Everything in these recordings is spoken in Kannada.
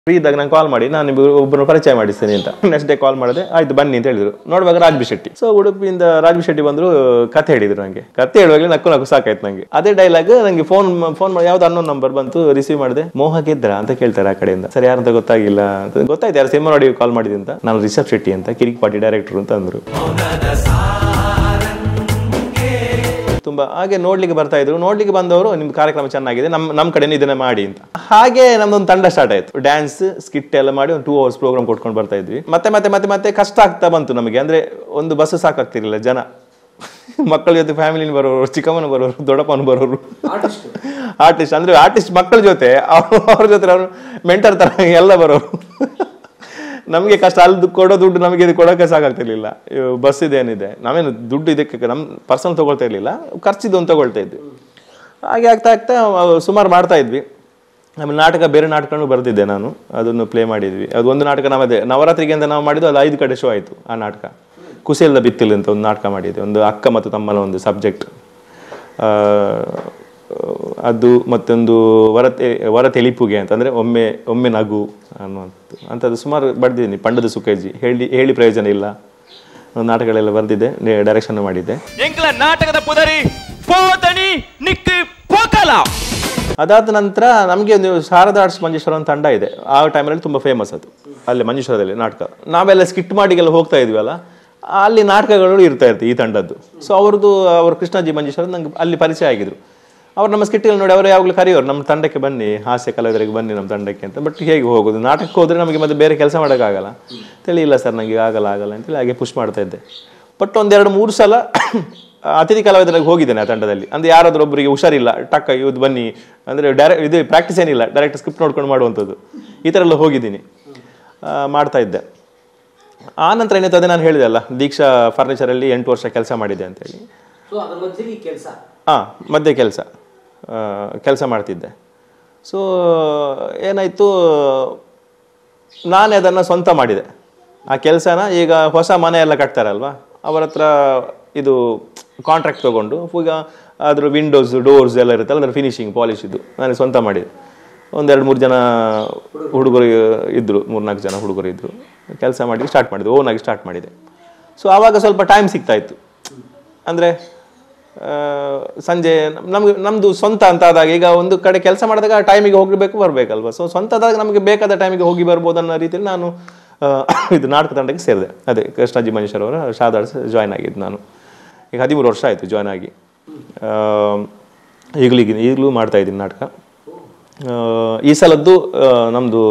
ಫ್ರೀ ಇದ್ದಾಗ ನಾನು ಕಾಲ್ ಮಾಡಿ ನಾನು ನಿಮ್ಗೆ ಒಬ್ಬರು ಪರಿಚಯ ಮಾಡಿಸ್ತೇನೆ ಅಂತ ನೆಕ್ಸ್ಟ್ ಡೇ ಕಾಲ್ ಮಾಡಿದೆ ಆಯ್ತು ಬನ್ನಿ ಅಂತ ಹೇಳಿದ್ರು ನೋಡುವಾಗ ರಾಜ್ಬಿ ಶೆಟ್ಟಿ ಸೊ ಉಡುಪಿಯಿಂದ ರಾಜ್ಬಿ ಶೆಟ್ಟಿ ಬಂದ್ರು ಕತೆ ಹೇಳಿದ್ರು ನಂಗೆ ಕತೆ ಹೇಳುವಾಗಲೇ ನಕ್ಕು ನಕ್ಕು ಸಾಕಾಯ್ತು ನಂಗೆ ಅದೇ ಡೈಲಾಗ್ ನಂಗೆ ಫೋನ್ ಫೋನ್ ಮಾಡಿ ಯಾವ್ದು ಅನ್ನೋ ನಂಬರ್ ಬಂತು ರಿಸೀವ್ ಮಾಡಿದೆ ಮೋಹ ಗೆದ್ರ ಅಂತ ಕೇಳ್ತಾರೆ ಆ ಕಡೆಯಿಂದ ಸರಿ ಯಾರಂತ ಗೊತ್ತಾಗಿಲ್ಲ ಅಂತ ಗೊತ್ತಾಯ್ತು ಯಾರು ಸಿನಿಮಾ ನೋಡಿ ಕಾಲ್ ಮಾಡಿದೆ ಅಂತ ನಾನು ರಿಷಬ್ ಶೆಟ್ಟಿ ಅಂತ ಕಿರಿಕ್ ಪಾಟಿ ಡೈರೆಕ್ಟರ್ ಅಂತ ಅಂದ್ರು ತುಂಬಾ ಹಾಗೆ ನೋಡ್ಲಿಕ್ಕೆ ಬರ್ತಾ ಇದ್ರು ನೋಡ್ಲಿಕ್ಕೆ ಬಂದವರು ನಿಮ್ ಕಾರ್ಯಕ್ರಮ ಚೆನ್ನಾಗಿದೆ ನಮ್ ನಮ್ ಕಡೆನೇ ಇದನ್ನ ಮಾಡಿ ಅಂತ ಹಾಗೆ ನಮ್ದೊಂದು ತಂಡ ಸ್ಟಾರ್ಟ್ ಆಯ್ತು ಡ್ಯಾನ್ಸ್ ಸ್ಕಿಟ್ ಎಲ್ಲ ಮಾಡಿ ಒಂದು ಟೂ ಅವರ್ಸ್ ಪ್ರೋಗ್ರಾಮ್ ಕೊಟ್ಕೊಂಡು ಬರ್ತಾ ಇದ್ವಿ ಮತ್ತೆ ಮತ್ತೆ ಮತ್ತೆ ಮತ್ತೆ ಕಷ್ಟ ಆಗ್ತಾ ಬಂತು ನಮಗೆ ಅಂದ್ರೆ ಒಂದು ಬಸ್ ಸಾಕಾಗ್ತಿರ್ಲಿಲ್ಲ ಜನ ಮಕ್ಕಳ ಜೊತೆ ಫ್ಯಾಮಿಲಿನ ಬರೋರು ಚಿಕ್ಕಮ್ಮನ ಬರೋರು ದೊಡ್ಡಪ್ಪನ ಬರೋರು ಆರ್ಟಿಸ್ಟ್ ಅಂದ್ರೆ ಆರ್ಟಿಸ್ಟ್ ಮಕ್ಕಳ ಜೊತೆ ಅವ್ರು ಅವ್ರ ಜೊತೆ ಅವರು ಮೆಂಟರ್ ತರ ಎಲ್ಲ ಬರೋರು ನಮಗೆ ಕಷ್ಟ ಅಲ್ಲಿ ದು- ಕೊಡೋ ದುಡ್ಡು ನಮಗೆ ಇದು ಕೊಡೋಕೆ ಸಾಕಾಗ್ತಿರ್ಲಿಲ್ಲ ಬಸ್ ಇದೇನಿದೆ ನಾವೇನು ದುಡ್ಡು ಇದಕ್ಕೆ ನಮ್ಮ ಪರ್ಸನಲ್ ತಗೊಳ್ತಾ ಇರ್ಲಿಲ್ಲ ಖರ್ಚಿದ್ದು ಒಂದು ತಗೊಳ್ತಾ ಇದ್ವಿ ಹಾಗೆ ಆಗ್ತಾ ಆಗ್ತಾ ಅಹ್, ಸುಮಾರು ಮಾಡ್ತಾ ಇದ್ವಿ ಆಮೇಲೆ ನಾಟಕ ಬೇರೆ ನಾಟಕನೂ ಬರೆದಿದ್ದೆ ನಾನು ಅದನ್ನು ಪ್ಲೇ ಮಾಡಿದ್ವಿ ಅದು ಒಂದು ನಾಟಕ ನಾವದೇ ನವರಾತ್ರಿಗೆ ಅಂತ ನಾವು ಮಾಡಿದ್ದು ಅದು ಐದು ಕಡೆ ಶೋ ಆಯಿತು ಆ ನಾಟಕ ಕುಸೇಲ್ದ ಬಿತ್ತಿಲ್ ಅಂತ ಒಂದು ನಾಟಕ ಮಾಡಿದ್ದೆ ಒಂದು ಅಕ್ಕ ಮತ್ತು ತಮ್ಮನ ಒಂದು ಸಬ್ಜೆಕ್ಟ್ ಅದು ಮತ್ತೊಂದು ವರ ತೆ- ವರ ತೆಲಿಪುಗೆ ಅಂತ ಅಂದರೆ ಒಮ್ಮೆ ಒಮ್ಮೆ ನಗು ಅನ್ನುವಂಥದ್ದು ಅಂಥದ್ದು ಸುಮಾರು ಬರೆದಿದ್ದೀನಿ ಪಂಡದ ಸುಖೇಜಿ ಹೇಳಿ ಹೇಳಿ ಪ್ರಯೋಜನ ಇಲ್ಲ ಒಂದು ನಾಟಕಗಳೆಲ್ಲ ಬರೆದಿದ್ದೆ ಡೈರೆಕ್ಷನ್ ಮಾಡಿದ್ದೆ ಎಂಕ್ಲ ನಾಟಕದ ಪುದರಿ ಪೋತಣಿ ನಿಕ್ಕು ಪೋಕಲ ಅದಾದ ನಂತರ ನಮಗೆ ಒಂದು ಶಾರದಾ ಆರ್ಟ್ಸ್ ಮಂಜೇಶ್ವರ ಅಂತ ತಂಡ ಇದೆ ಆ ಟೈಮಲ್ಲಿ ತುಂಬ ಫೇಮಸ್ ಅದು ಅಲ್ಲಿ ಮಂಜೇಶ್ವರದಲ್ಲಿ ನಾಟಕ ನಾವೆಲ್ಲ ಸ್ಕಿಟ್ ಮಾಡಿಗೆಲ್ಲ ಹೋಗ್ತಾ ಇದ್ವಲ್ಲ ಅಲ್ಲಿ ನಾಟಕಗಳು ಇರ್ತಾ ಇರ್ತವೆ ಈ ತಂಡದ್ದು ಸೊ ಅವ್ರದ್ದು ಅವರು ಕೃಷ್ಣಾಜಿ ಮಂಜೇಶ್ವರ ನಂಗೆ ಅಲ್ಲಿ ಪರಿಚಯ ಆಗಿದ್ರು ಅವ್ರು ನಮ್ಮ ಸ್ಕಿಟ್ಗಳು ನೋಡಿ ಅವರು ಯಾವಾಗಲೂ ಕರೆಯೋರು ನಮ್ಮ ತಂಡಕ್ಕೆ ಬನ್ನಿ ಹಾಸ್ಯ ಕಲಾವಿದರಿಗೆ ಬನ್ನಿ ನಮ್ಮ ತಂಡಕ್ಕೆ ಅಂತ ಬಟ್ ಹೇಗೆ ಹೋಗೋದು ನಾಟಕಕ್ಕೆ ಹೋದ್ರೆ ನಮಗೆ ಮತ್ತೆ ಬೇರೆ ಕೆಲಸ ಮಾಡೋಕ್ಕಾಗಲ್ಲ ಅಂತೇಳಿ ಇಲ್ಲ ಸರ್ ನನಗೆ ಆಗಲ್ಲ ಆಗಲ್ಲ ಅಂತೇಳಿ ಹಾಗೆ ಪುಷ್ ಮಾಡ್ತಾ ಇದ್ದೆ ಬಟ್ ಒಂದೆರಡು ಮೂರು ಸಲ ಅತಿಥಿ ಕಲಾವಿದರಿಗೆ ಹೋಗಿದ್ದೇನೆ ಆ ತಂಡದಲ್ಲಿ ಅಂದ್ರೆ ಯಾರಾದ್ರೂ ಒಬ್ಬರಿಗೆ ಹುಷಾರಿಲ್ಲ ಟಕ್ಕ ಇವತ್ತು ಬನ್ನಿ ಅಂದ್ರೆ ಡೈರೆಕ್ಟ್ ಇದು ಪ್ರಾಕ್ಟೀಸ್ ಏನಿಲ್ಲ ಡೈರೆಕ್ಟ್ ಸ್ಕ್ರಿಪ್ಟ್ ನೋಡ್ಕೊಂಡು ಮಾಡುವಂಥದ್ದು ಈ ಥರ ಎಲ್ಲ ಹೋಗಿದ್ದೀನಿ ಆ, ಮಾಡ್ತಾ ಇದ್ದೆ ಆ ನಂತರ ಏನಾಯ್ತು ಅದೇ ನಾನು ಹೇಳಿದೆ ಅಲ್ಲ ದೀಕ್ಷಾ ಫರ್ನಿಚರಲ್ಲಿ ಎಂಟು ವರ್ಷ ಕೆಲಸ ಮಾಡಿದೆ ಅಂತೇಳಿ ಸೊ ಅದ್ರ ಮಧ್ಯದಲ್ಲಿ ಕೆಲಸ ಹಾಂ ಮಧ್ಯೆ ಕೆಲಸ ಕೆಲಸ ಮಾಡ್ತಿದ್ದೆ ಸೊ ಏನಾಯಿತು ನಾನೇ ಅದನ್ನು ಸ್ವಂತ ಮಾಡಿದೆ ಆ ಕೆಲಸನ ಈಗ ಹೊಸ ಮನೆ ಎಲ್ಲ ಕಟ್ತಾರಲ್ವಾ ಅವರ ಹತ್ರ ಇದು ಕಾಂಟ್ರಾಕ್ಟ್ ತೊಗೊಂಡು ಈಗ ಅದ್ರ ವಿಂಡೋಸ್ ಡೋರ್ಸ್ ಎಲ್ಲ ಇರುತ್ತಲ್ಲ ಅದ್ರ ಫಿನಿಶಿಂಗ್ ಪಾಲಿಶ್ ಇದು ನಾನು ಸ್ವಂತ ಮಾಡಿದೆ ಒಂದೆರಡು ಮೂರು ಜನ ಹುಡುಗರು ಇದ್ದರು ಮೂರ್ನಾಲ್ಕು ಜನ ಹುಡುಗರು ಇದ್ದರು ಕೆಲಸ ಮಾಡಿ ಸ್ಟಾರ್ಟ್ ಮಾಡಿದೆ ಓನಾಗಿ ಸ್ಟಾರ್ಟ್ ಮಾಡಿದೆ ಸೊ ಆವಾಗ ಸ್ವಲ್ಪ ಟೈಮ್ ಸಿಗ್ತಾ ಇತ್ತು ಅಂದರೆ ಸಂಜೆ ನಮ್ಗೆ ನಮ್ಮದು ಸ್ವಂತ ಅಂತ ಆದಾಗ ಈಗ ಒಂದು ಕಡೆ ಕೆಲಸ ಮಾಡಿದಾಗ ಟೈಮಿಗೆ ಹೋಗಬೇಕು ಬರಬೇಕಲ್ವ ಸೊ ಸ್ವಂತದಾಗ ನಮಗೆ ಬೇಕಾದ ಟೈಮಿಗೆ ಹೋಗಿ ಬರ್ಬೋದು ಅನ್ನೋ ರೀತಿಯಲ್ಲಿ ನಾನು ಆ, ಇದು ನಾಟಕ ತಂಡಕ್ಕೆ ಸೇರಿದೆ ಅದೇ ಕೃಷ್ಣಾಜಿ ಮಹೇಶ್ವರ್ ಅವರ ಶಾದಾಡ್ಸ್ ಜಾಯ್ನ್ ಆಗಿದ್ದು ನಾನು ಈಗ ಹದಿಮೂರು ವರ್ಷ ಆಯಿತು ಜಾಯ್ನ್ ಆಗಿ ಆ, ಈಗಲೀಗ ಈಗಲೂ ಮಾಡ್ತಾ ಇದ್ದೀನಿ ನಾಟಕ ಆ, ಈ ಸಲದ್ದು ನಮ್ಮದು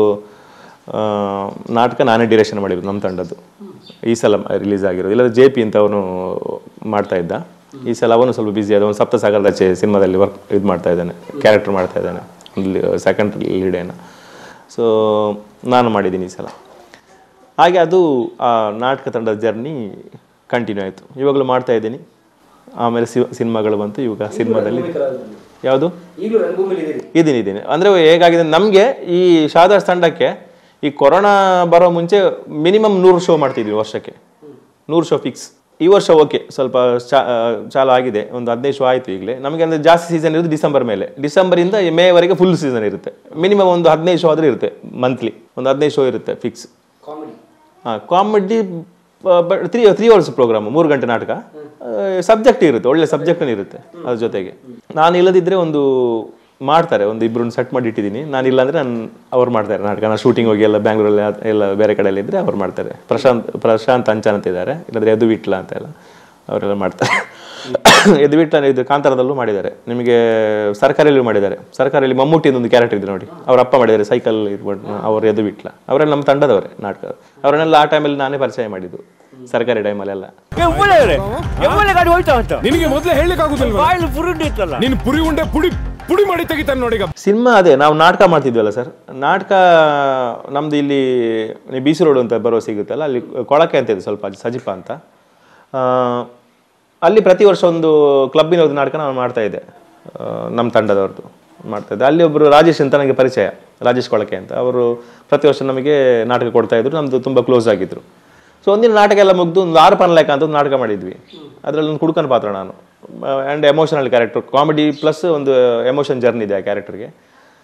ನಾಟಕ ನಾನೇ ಡಿರೆಕ್ಷನ್ ಮಾಡಿರೋದು ನಮ್ಮ ತಂಡದ್ದು ಈ ಸಲ ರಿಲೀಸ್ ಆಗಿರೋದು ಇಲ್ಲದ್ರೆ ಜೆ ಪಿ ಅಂತ ಅವನು ಮಾಡ್ತಾ ಇದ್ದ ಈ ಸಲ ಅವನು ಸ್ವಲ್ಪ ಬ್ಯುಸಿ ಆದ ಒಂದು ಸಪ್ತಸಾಗರದ ಆಚೆ ಸಿನಿಮಾದಲ್ಲಿ ವರ್ಕ್ ಇದು ಮಾಡ್ತಾ ಇದ್ದಾನೆ ಕ್ಯಾರೆಕ್ಟರ್ ಮಾಡ್ತಾ ಇದ್ದಾನೆ ಒಂದು ಸೆಕೆಂಡ್ ಲೀಡೇನ ಸೊ ನಾನು ಮಾಡಿದ್ದೀನಿ ಈ ಸಲ ಹಾಗೆ ಅದು ಆ ನಾಟಕ ತಂಡದ ಜರ್ನಿ ಕಂಟಿನ್ಯೂ ಆಯಿತು ಇವಾಗಲೂ ಮಾಡ್ತಾ ಇದ್ದೀನಿ ಆಮೇಲೆ ಸಿನಿಮಾಗಳು ಬಂತು ಇವಾಗ ಸಿನಿಮಾದಲ್ಲಿ ಯಾವುದು ಈಗಲೂ ರಂಗಭೂಮಿಲಿ ಇದೀರಿ ಇದ್ದೀನಿ ಇದ್ದೀನಿ ಅಂದರೆ ಹೇಗಾಗಿದೆ ನಮಗೆ ಈ ಶಾದಾಸ್ ತಂಡಕ್ಕೆ ಈ ಕೊರೋನಾ ಬರೋ ಮುಂಚೆ ಮಿನಿಮಮ್ ನೂರು ಶೋ ಮಾಡ್ತಿದ್ವಿ ವರ್ಷಕ್ಕೆ ನೂರು ಶೋ ಫಿಕ್ಸ್ ಈ ವರ್ಷ ಓಕೆ ಸ್ವಲ್ಪ ಚಾ- ಆ, ಚಾಲು ಆಗಿದೆ ಒಂದು ಹದಿನೈದು ಶೋ ಆಯಿತು ಈಗಲೇ ನಮಗೆ ಅಂದರೆ ಜಾಸ್ತಿ ಸೀಸನ್ ಇರೋದು ಡಿಸೆಂಬರ್ ಮೇಲೆ ಡಿಸೆಂಬರಿಂದ ಮೇವರೆಗೆ ಫುಲ್ ಸೀಸನ್ ಇರುತ್ತೆ ಮಿನಿಮಮ್ ಒಂದು ಹದಿನೈದು ಶೋ ಆದರೂ ಇರುತ್ತೆ ಮಂತ್ಲಿ ಒಂದು ಹದಿನೈದು ಶೋ ಇರುತ್ತೆ ಫಿಕ್ಸ್ ಕಾಮಿಡಿ ಹಾಂ comedy three three hours programme ಮೂರು ಗಂಟೆ ನಾಟಕ ಸಬ್ಜೆಕ್ಟ್ ಇರುತ್ತೆ ಒಳ್ಳೆ ಸಬ್ಜೆಕ್ಟ್ ಇರುತ್ತೆ ಅದ್ರ ಜೊತೆಗೆ ನಾನು ಇಲ್ಲದಿದ್ರೆ ಒಂದು ಮಾಡ್ತಾರೆ ಒಂದು ಇಬ್ಬರನ್ನ ಸೆಟ್ ಮಾಡಿ ಇಟ್ಟಿದ್ದೀನಿ ನಾನು ಇಲ್ಲಾಂದ್ರೆ ನಾನು ಅವ್ರು ಮಾಡ್ತಾರೆ ನಾಟಕ ನಾನು ಶೂಟಿಂಗ್ ಹೋಗಿ ಎಲ್ಲ ಬ್ಯಾಂಗ್ಳೂರಲ್ಲಿ ಅದ್- ಎಲ್ಲ ಬೇರೆ ಕಡೆಯಲ್ಲಿ ಇದ್ರೆ ಅವ್ರು ಮಾಡ್ತಾರೆ ಪ್ರಶಾಂತ್ ಪ್ರಶಾಂತ್ ಅಂಚನ್ ಅಂತ ಇದ್ದಾರೆ ಇಲ್ಲಾಂದ್ರೆ ಎದು ವಿಟ್ಲ ಅಂತ ಎಲ್ಲ ಅವರೆಲ್ಲ ಮಾಡ್ತಾರೆ ಎದು ವಿಟ್ಲ ಇದು ಕಾಂತಾರದಲ್ಲೂ ಮಾಡಿದ್ದಾರೆ ನಿಮಗೆ ಸರ್ಕಾರಿಯಲ್ಲೂ ಮಾಡಿದ್ದಾರೆ ಸರ್ಕಾರಿಯಲ್ಲಿ ಮಮ್ಮೂಟಿ ಒಂದು ಕ್ಯಾರೆಕ್ಟರ್ ಇದೆ ನೋಡಿ ಅವ್ರ ಅಪ್ಪ ಮಾಡಿದ್ದಾರೆ ಸೈಕಲ್ ಇರ್ಬೋದು ಅವ್ರು ಎದು ಬಿಟ್ಲ ಅವರೆಲ್ಲ ನಮ್ಮ ತಂಡದವರೇ ನಾಟಕ ಅವರನ್ನೆಲ್ಲ ಆ ಟೈಮಲ್ಲಿ ನಾನೇ ಪರಿಚಯ ಮಾಡಿದ್ದು ಸರ್ಕಾರಿ ಟೈಮಲ್ಲೆಲ್ಲ ಎವ್ವಳೆ ಎವ್ವಳೆ ಗಾಡಿ ಹೋಯ್ತಾ ಅಂತ ನಿನಗೆ ಮೊದಲೇ ಹೇಳಲಿಕ್ಕಾಗುದಿಲ್ವಾ ಬಾಯಲ್ಲಿ ಪುರುಂಡಿ ಇತ್ತಲ್ಲ ನೀನು ಪುರಿ ಉಂಡೆ ಪುಡಿ ಪುಡಿ ಮಾಡಿ ತೆಗಿತಾನೆ ನೋಡೀಗ ಸಿನಿಮಾ ಅದೇ ನಾವು ನಾಟಕ ಮಾಡ್ತಿದ್ವಲ್ಲ ಸರ್ ನಾಟಕ ನಮ್ದು ಇಲ್ಲಿ ಬಿ ಸಿ ರೋಡ್ ಅಂತ ಬರೋ ಸಿಗುತ್ತಲ್ಲ ಅಲ್ಲಿ ಕೊಳಕೆ ಅಂತ ಇದೆ ಸ್ವಲ್ಪ ಸಜಿಪ ಅಂತ ಆ, ಅಲ್ಲಿ ಪ್ರತಿ ವರ್ಷ ಒಂದು ಕ್ಲಬ್ಬಿನ ಒಂದು ನಾಟಕ ನಾನು ಮಾಡ್ತಾ ಇದ್ದೆ ಆ, ನಮ್ಮ ತಂಡದವ್ರದ್ದು ಮಾಡ್ತಾ ಇದ್ದೆ ಅಲ್ಲಿ ಒಬ್ಬರು ರಾಜೇಶ್ ಅಂತ ನನಗೆ ಪರಿಚಯ ರಾಜೇಶ್ ಕೊಳಕೆ ಅಂತ ಅವರು ಪ್ರತಿ ವರ್ಷ ನಮಗೆ ನಾಟಕ ಕೊಡ್ತಾ ಇದ್ರು ನಮ್ಮದು ತುಂಬ ಕ್ಲೋಸ್ ಆಗಿದ್ರು ಸೊ ಒಂದಿನ ನಾಟಕ ಎಲ್ಲ ಮುಗಿದು ಒಂದು ಆರು ಪನ್ಲೇಖ ಅಂತ ಒಂದು ನಾಟಕ ಮಾಡಿದ್ವಿ ಅದರಲ್ಲಿ ಒಂದು ಕುಡುಕನ ಪಾತ್ರ ನಾನು and emotional character comedy plus ಒಂದು ಎಮೋಷನ್ ಜರ್ನಿ ಇದೆ ಆ ಕ್ಯಾರೆಕ್ಟರ್ಗೆ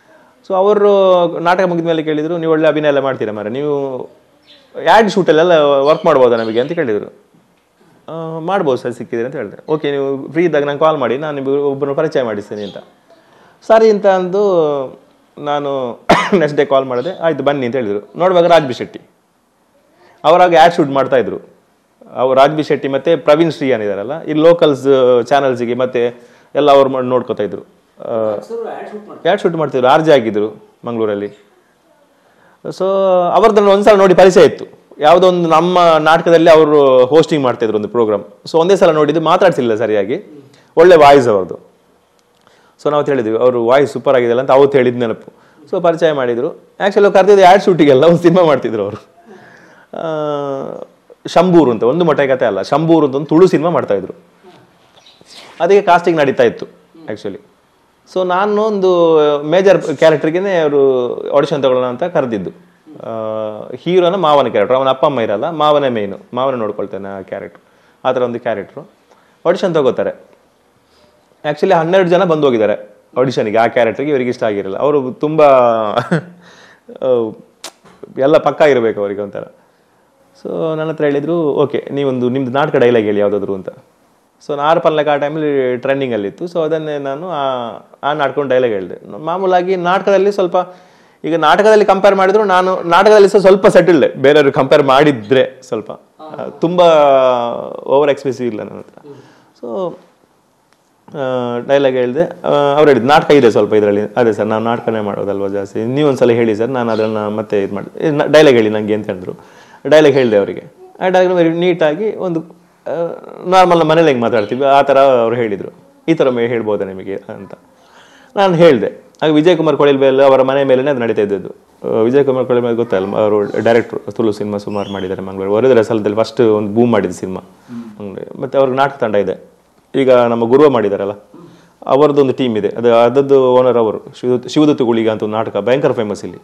ಸೊ ಅವರು ನಾಟಕ ಮುಗಿದ ಮೇಲೆ ಕೇಳಿದರು ನೀವು ಒಳ್ಳೆ ಅಭಿನಯ ಎಲ್ಲ ಮಾಡ್ತೀರಾ ಮಾರ ನೀವು ಆ್ಯಡ್ ಶೂಟಲ್ಲೆಲ್ಲ ವರ್ಕ್ ಮಾಡ್ಬೋದಾ ನಮಗೆ ಅಂತ ಕೇಳಿದರು ಆ, ಮಾಡ್ಬೋದು ಸರ್ ಸಿಕ್ಕಿದ್ರೆ ಅಂತ ಹೇಳಿದೆ ಓಕೆ ನೀವು ಫ್ರೀ ಇದ್ದಾಗ ನಂಗೆ ಕಾಲ್ ಮಾಡಿ ನಾನು ನಿಮಗೆ ಒಬ್ಬರನ್ನು ಪರಿಚಯ ಮಾಡಿಸ್ತೀನಿ ಅಂತ ಸರಿ ಅಂತ ಅಂದು ನಾನು ನೆಕ್ಸ್ಟ್ ಡೇ ಕಾಲ್ ಮಾಡಿದೆ ಆಯಿತು ಬನ್ನಿ ಅಂತ ಹೇಳಿದರು ನೋಡುವಾಗ ರಾಜ್ ಬಿ ಶೆಟ್ಟಿ ಅವರಾಗ ಆ್ಯಡ್ ಶೂಟ್ ಮಾಡ್ತಾ ಇದ್ರು ಅವ್ರು ರಾಜ್ ಬಿ ಶೆಟ್ಟಿ ಮತ್ತೆ ಪ್ರವೀಣ್ ಶ್ರೀ ಏನಿದಾರಲ್ಲ ಈ ಲೋಕಲ್ಸ್ ಚಾನಲ್ಸ್ಗೆ ಮತ್ತೆ ಎಲ್ಲ ಅವ್ರು ಮಾಡಿ ನೋಡ್ಕೋತಾ ಇದ್ರು ಆ್ಯಡ್ ಶೂಟ್ ಮಾಡ್ತಿದ್ರು ಆರ್ಜೆ ಆಗಿದ್ರು ಮಂಗಳೂರಲ್ಲಿ ಸೊ ಅವ್ರದ್ದನ್ನು ಒಂದ್ಸಲ ನೋಡಿ ಪರಿಚಯ ಇತ್ತು ಯಾವುದೋ ಒಂದು ನಮ್ಮ ನಾಟಕದಲ್ಲಿ ಅವರು ಹೋಸ್ಟಿಂಗ್ ಮಾಡ್ತಿದ್ರು ಒಂದು ಪ್ರೋಗ್ರಾಮ್ ಸೊ ಒಂದೇ ಸಲ ನೋಡಿದ್ದು ಮಾತಾಡ್ತಿಲ್ಲ ಸರಿಯಾಗಿ ಒಳ್ಳೆ ವಾಯ್ಸ್ ಅವ್ರದ್ದು ಸೊ ನಾವು ಹೇಳಿದ್ವಿ ಅವರು ವಾಯ್ಸ್ ಸೂಪರ್ ಆಗಿದೆಲ್ಲ ಅಂತ ಅವತ್ತು ಹೇಳಿದ ನೆನಪು ಸೊ ಪರಿಚಯ ಮಾಡಿದರು ಆ್ಯಕ್ಚುಲಿ ಕರೆದಿದ್ದು ಆ್ಯಡ್ ಶೂಟಿಗೆಲ್ಲ ಒಂದು ಸಿನಿಮಾ ಮಾಡ್ತಿದ್ರು ಅವರು ಶಂಬೂರು ಅಂತ ಒಂದು ಮೊಟ್ಟೆ ಕತೆ ಅಲ್ಲ ಶಂಬೂರು ಅಂತ ಒಂದು ತುಳು ಸಿನಿಮಾ ಮಾಡ್ತಾಯಿದ್ರು ಅದಕ್ಕೆ ಕಾಸ್ಟಿಂಗ್ ನಡೀತಾ ಇತ್ತು ಆ್ಯಕ್ಚುಲಿ ಸೊ ನಾನು ಒಂದು ಮೇಜರ್ ಕ್ಯಾರೆಕ್ಟರ್ಗೆ ಅವರು ಆಡಿಷನ್ ತಗೊಳ್ಳೋಣ ಅಂತ ಕರೆದಿದ್ದು ಹೀರೋನ ಮಾವನ ಕ್ಯಾರೆಕ್ಟರ್ ಅವನ ಅಪ್ಪ ಅಮ್ಮ ಇರಲ್ಲ ಮಾವನೇ ಮೇಯ್ನು ಮಾವನೇ ನೋಡ್ಕೊಳ್ತಾನೆ ಆ ಕ್ಯಾರೆಕ್ಟ್ರು ಆ ಥರ ಒಂದು ಕ್ಯಾರೆಕ್ಟ್ರು ಆಡಿಷನ್ ತಗೋತಾರೆ ಆ್ಯಕ್ಚುಲಿ ಹನ್ನೆರಡು ಜನ ಬಂದು ಹೋಗಿದ್ದಾರೆ ಆಡಿಷನ್ಗೆ ಆ ಕ್ಯಾರೆಕ್ಟರ್ಗೆ ಇವರಿಗೆ ಇಷ್ಟ ಆಗಿರಲ್ಲ ಅವರು ತುಂಬ ಎಲ್ಲ ಪಕ್ಕ ಇರಬೇಕು ಅವರಿಗೆ ಒಂಥರ ಸೊ ನನ್ನ ಹತ್ರ ಹೇಳಿದರು ಓಕೆ ನೀವೊಂದು ನಿಮ್ದು ನಾಟಕ ಡೈಲಾಗ್ ಹೇಳಿ ಯಾವುದಾದ್ರು ಅಂತ ಸೊ ಆರು ಪಲ್ಲಕ ಆ ಟೈಮಲ್ಲಿ ಟ್ರೆಂಡಿಂಗಲ್ಲಿತ್ತು ಸೊ ಅದನ್ನೇ ನಾನು ಆ ಆ ನಾಟಕ ಡೈಲಾಗ್ ಹೇಳಿದೆ ಮಾಮೂಲಾಗಿ ನಾಟಕದಲ್ಲಿ ಸ್ವಲ್ಪ ಈಗ ನಾಟಕದಲ್ಲಿ ಕಂಪೇರ್ ಮಾಡಿದ್ರು ನಾನು ನಾಟಕದಲ್ಲಿ ಸಹ ಸ್ವಲ್ಪ ಸೆಟಲ್ಡ್ ಬೇರೆಯವರು ಕಂಪೇರ್ ಮಾಡಿದ್ರೆ ಸ್ವಲ್ಪ ಆ, ತುಂಬ ಓವರ್ ಎಕ್ಸ್ಪ್ರೆಸಿವ್ ಇಲ್ಲ ನನ್ನ ಹತ್ರ ಸೊ ಡೈಲಾಗ್ ಹೇಳಿದೆ ಅವ್ರು ಹೇಳಿದ್ದು ನಾಟಕ ಇದೆ ಸ್ವಲ್ಪ ಇದರಲ್ಲಿ ಅದೇ ಸರ್ ನಾವು ನಾಟಕನೇ ಮಾಡೋದಲ್ವಾ ಜಾಸ್ತಿ ನೀವು ಒಂದ್ಸಲ ಹೇಳಿ ಸರ್ ನಾನು ಅದನ್ನು ಮತ್ತೆ ಇದು ಮಾಡಿ ಡೈಲಾಗ್ ಹೇಳಿ ನನಗೆ ಅಂತ ಹೇಳಿದ್ರು ಡೈಲಾಗ್ ಹೇಳಿದೆ ಅವರಿಗೆ ಆ ಡೈಲಾಗ್ ವೆರಿ ನೀಟಾಗಿ ಒಂದು ನಾರ್ಮಲ್ ಮನೇಲಿ ಹೆಂಗೆ ಮಾತಾಡ್ತೀವಿ ಆ ಥರ ಅವ್ರು ಹೇಳಿದರು ಈ ಥರ ಮೇ ಹೇಳ್ಬೋದಾ ನಿಮಗೆ ಅಂತ ನಾನು ಹೇಳಿದೆ ಆಗ ವಿಜಯ್ ಕುಮಾರ್ ಕೊಳಿಲ್ಬೇಲ್ ಅವರ ಮನೆ ಮೇಲೇ ಅದು ನಡೀತಾ ಇದ್ದದ್ದು ಆ, ವಿಜಯ್ ಕುಮಾರ್ ಕೊಳಿಲ್ಬೇಲ್ ಗೊತ್ತಲ್ಲ ಅವರು ಡೈರೆಕ್ಟ್ರು ತುಳು ಸಿನಿಮಾ ಸುಮಾರು ಮಾಡಿದ್ದಾರೆ ಮಂಗಳೂರು ವರದರ ಸಲದಲ್ಲಿ ಫಸ್ಟ್ ಒಂದು ಬೂಮ್ ಮಾಡಿದ ಸಿನಿಮಾ ಮತ್ತು ಅವ್ರಿಗೆ ನಾಟಕ ತಂಡ ಇದೆ ಈಗ ನಮ್ಮ ಗುರುವ ಮಾಡಿದಾರಲ್ಲ ಅವರದೊಂದು ಟೀಮ್ ಇದೆ ಅದು ಅದದ್ದು ಓನರ್ ಅವರು ಶಿವ ಶಿವದತ್ತು ಗುಳಿಗ ಅಂತ ಒಂದು ನಾಟಕ ಭಯಂಕರ ಫೇಮಸ್ ಇಲ್ಲಿ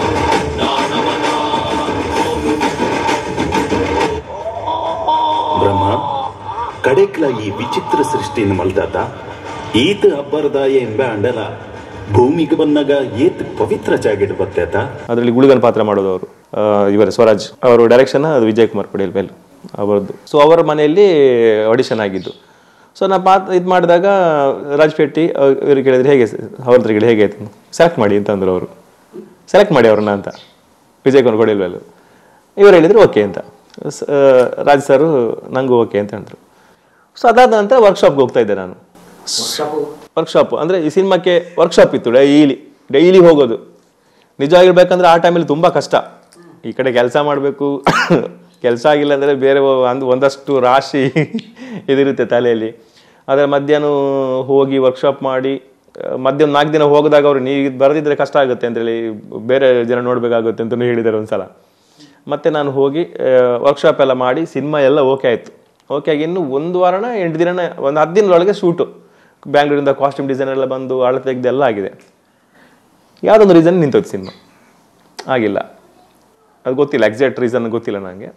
ಬ್ರಹ್ಮ ಕಡೆಕ್ಲ ಈ ವಿಚಿತ್ರ ಸೃಷ್ಟಿನ ಮಲ್ದಾತ ಈತ ಅಬ್ಬರದಾಯ ಎಂಬ ಅಂಡಲ ಭೂಮಿಗೆ ಬಂದಾಗ ಏತ್ ಪವಿತ್ರ ಜಾಗಿಡ್ ಬತ್ತೇತ ಅದರಲ್ಲಿ ಗುಳಿಗನ ಪಾತ್ರ ಮಾಡೋದು ಅವರು ಇವರೇ ಸ್ವರಾಜ್ ಅವರು ಡೈರೆಕ್ಷನ್ ಅದು ವಿಜಯ್ ಕುಮಾರ್ ಕೊಡಿಲ್ಬೇಲ್ ಅವರದ್ದು ಸೊ ಅವರ ಮನೆಯಲ್ಲಿ ಆಡಿಷನ್ ಆಗಿದ್ದು ಸೊ ನಾ ಪಾತ್ ಇದು ಮಾಡಿದಾಗ ರಾಜ್ ಶೆಟ್ಟಿ ಇವ್ರು ಕೇಳಿದ್ರೆ ಹೇಗೆ ಅವ್ರ ಹತ್ರ ಕೇಳಿ ಹೇಗೆ ಆಯ್ತು ಸೆಲೆಕ್ಟ್ ಮಾಡಿ ಅಂತ ಅಂದರು ಅವರು ಸೆಲೆಕ್ಟ್ ಮಾಡಿ ಅವ್ರನ್ನ ಅಂತ ವಿಜಯ್ ಕುಮಾರ್ ಕೊಡಿಲ್ಬೇಲ್ ಇವ್ರು ಹೇಳಿದ್ರು ಓಕೆ ಅಂತ ಸ- ಆ, ರಾಜ್ ಸರು ನಂಗೂ ಓಕೆ ಅಂತ ಹೇಳಿದ್ರು ಸೊ ಅದಾದ ನಂತರ ವರ್ಕ್ಶಾಪ್ಗೆ ಹೋಗ್ತಾ ಇದ್ದೆ ನಾನು ವರ್ಕ್ಶಾಪ್ ಅಂದರೆ ಈ ಸಿನಿಮಾಕ್ಕೆ ವರ್ಕ್ಶಾಪ್ ಇತ್ತು ಡೈಲಿ ಡೈಲಿ ಹೋಗೋದು ನಿಜವಾಗಿರ್ಬೇಕಂದ್ರೆ ಆ ಟೈಮಲ್ಲಿ ತುಂಬ ಕಷ್ಟ ಈ ಕಡೆ ಕೆಲಸ ಮಾಡಬೇಕು ಕೆಲಸ ಆಗಿಲ್ಲ ಅಂದರೆ ಬೇರೆ ಒಂದು ಒಂದಷ್ಟು ರಾಶಿ ಇದಿರುತ್ತೆ ತಲೆಯಲ್ಲಿ ಆದರೆ ಮಧ್ಯಾಹ್ನ ಹೋಗಿ ವರ್ಕ್ಶಾಪ್ ಮಾಡಿ ಆ, ಮಧ್ಯಾಹ್ನ ನಾಲ್ಕು ದಿನ ಹೋಗಿದಾಗ ಅವರು ನೀವು ಇದು ಬರೆದಿದ್ರೆ ಕಷ್ಟ ಆಗುತ್ತೆ ಅಂತೇಳಿ ಬೇರೆ ಜನ ನೋಡಬೇಕಾಗುತ್ತೆ ಅಂತಲೂ ಹೇಳಿದ್ದಾರೆ ಒಂದ್ಸಲ ಮತ್ತೆ ನಾನು ಹೋಗಿ ವರ್ಕ್ಶಾಪ್ ಎಲ್ಲ ಮಾಡಿ ಸಿನಿಮಾ ಎಲ್ಲ ಓಕೆ ಆಯಿತು ಓಕೆ ಆಗಿ ಇನ್ನು ಒಂದು ವಾರನ ಎಂಟು ದಿನನ ಒಂದು ಹತ್ತು ದಿನದೊಳಗೆ ಶೂಟು ಬ್ಯಾಂಗ್ಳೂರಿಂದ ಕಾಸ್ಟ್ಯೂಮ್ ಡಿಸೈನ್ ಎಲ್ಲ ಬಂದು ಅಳತೆ ತೆಗ್ದು ಎಲ್ಲ ಆಗಿದೆ ಯಾವುದೊಂದು ರೀಸನ್ ನಿಂತೋಯ್ತು ಸಿನಿಮಾ ಆಗಿಲ್ಲ ಅದು ಗೊತ್ತಿಲ್ಲ ಎಕ್ಸಾಕ್ಟ್ ರೀಸನ್ ಗೊತ್ತಿಲ್ಲ ನನಗೆ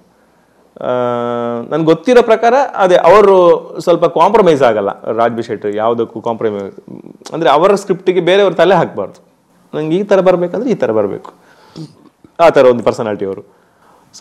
ನನ್ಗೆ ಗೊತ್ತಿರೋ ಪ್ರಕಾರ ಅದೇ ಅವರು ಸ್ವಲ್ಪ ಕಾಂಪ್ರಮೈಸ್ ಆಗಲ್ಲ ರಾಜ್ ಬಿ ಶೆಟ್ಟಿ ಯಾವುದಕ್ಕೂ ಕಾಂಪ್ರಮೈಸ್ ಅಂದರೆ ಅವರ ಸ್ಕ್ರಿಪ್ಟಿಗೆ ಬೇರೆಯವ್ರ ತಲೆ ಹಾಕಬಾರ್ದು ನಂಗೆ ಈ ಥರ ಬರಬೇಕಂದ್ರೆ ಈ ಥರ ಬರಬೇಕು ಆ ಥರ ಒಂದು ಪರ್ಸನಾಲಿಟಿ ಅವರು ಸೊ